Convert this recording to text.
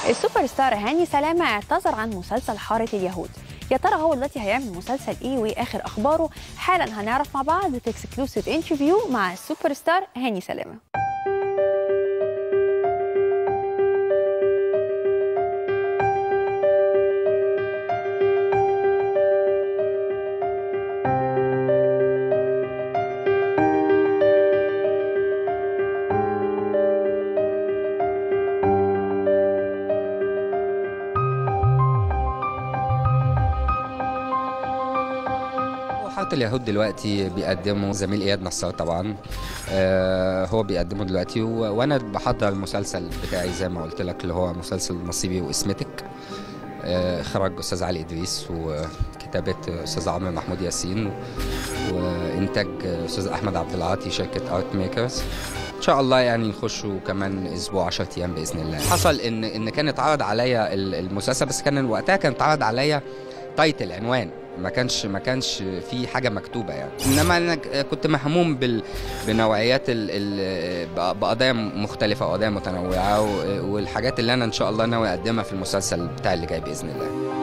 السوبر ستار هاني سلامة اعتذر عن مسلسل حارة اليهود يا ترى هو دلوقتي هيعمل مسلسل ايه وايه اخر اخباره حالا هنعرف مع بعض في اكسكلوسيف انترفيو مع السوبر ستار هاني سلامة حاره اليهود دلوقتي بيقدموا زميل اياد نصار طبعا آه هو بيقدمه دلوقتي و... وانا بحضر المسلسل بتاعي زي ما قلت لك اللي هو مسلسل نصيبي واسمتك آه اخراج استاذ علي ادريس وكتابه استاذ عمرو محمود ياسين و... وانتاج استاذ احمد عبد العاطي شركه ارت ميكرز ان شاء الله يعني نخشوا كمان اسبوع 10 ايام باذن الله حصل ان ان كان اتعرض عليا المسلسل بس كان وقتها كان اتعرض عليا تايتل عنوان ما كانش ما كانش في حاجه مكتوبه يعني انما انا كنت مهموم بال بنوعيات ال ال بقضايا مختلفه وقضايا متنوعه والحاجات اللي انا ان شاء الله ناوي اقدمها في المسلسل بتاعي اللي جاي باذن الله